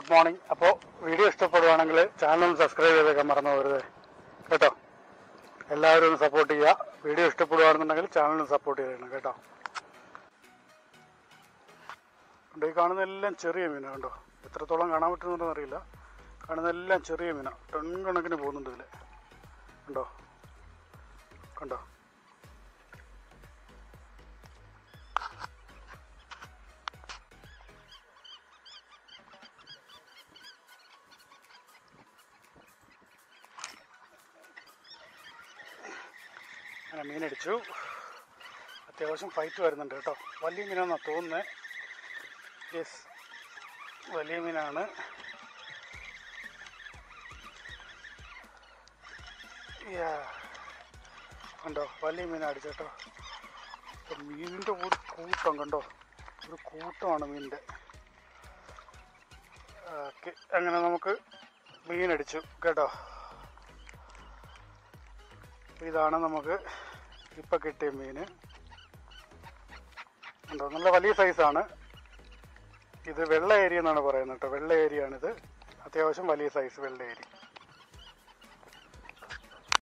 Good morning അപ്പോൾ video ഇഷ്ടപ്പെടുവാണെങ്കിൽ channel ഒന്ന് സബ്സ്ക്രൈബ് ചെയ്തേക്കാൻ മറന്നു പോകരുത് കേട്ടോ എല്ലാവരും ഒന്ന് സപ്പോർട്ട് ചെയ്യുക വീഡിയോ ഇഷ്ടപ്പെടുവാണെന്നുണ്ടെങ്കിൽ ചാനൽ ഒന്ന് സപ്പോർട്ട് ചെയ്തേക്കണം കേട്ടോ കണ്ടോ ഈ കാണുന്നതെല്ലാം ചെറിയ മീനാണ് കണ്ടോ എത്രത്തോളം കാണാൻ പറ്റുന്നുണ്ടെന്ന് അറിയില്ല കാണുന്നതെല്ലാം ചെറിയ മീനാണ് ടൺ കണക്കിന് പോകുന്നുണ്ട് ഇതിൽ കണ്ടോ കണ്ടോ അങ്ങനെ മീനടിച്ചു അത്യാവശ്യം ഫൈറ്റ് വരുന്നുണ്ട് കേട്ടോ വലിയ മീനാണെന്നാണ് തോന്നുന്നത് യെസ് വലിയ മീനാണ് യാ. കണ്ടോ വലിയ മീൻ അടിച്ചു കേട്ടോ ഇപ്പൊ മീനിൻ്റെ ഒരു കൂട്ടം കണ്ടോ ഒരു കൂട്ടമാണ് മീനിൻ്റെ ഓക്കെ അങ്ങനെ നമുക്ക് മീനടിച്ചു കേട്ടോ ഇതാണ് നമുക്ക് ഇപ്പം കിട്ടിയ മീന് ഉണ്ടോ നല്ല വലിയ സൈസാണ് ഇത് വെള്ള ഏരി എന്നാണ് പറയുന്നത് കേട്ടോ വെള്ള ഏരിയാണിത് അത്യാവശ്യം വലിയ സൈസ് വെള്ള ഏരി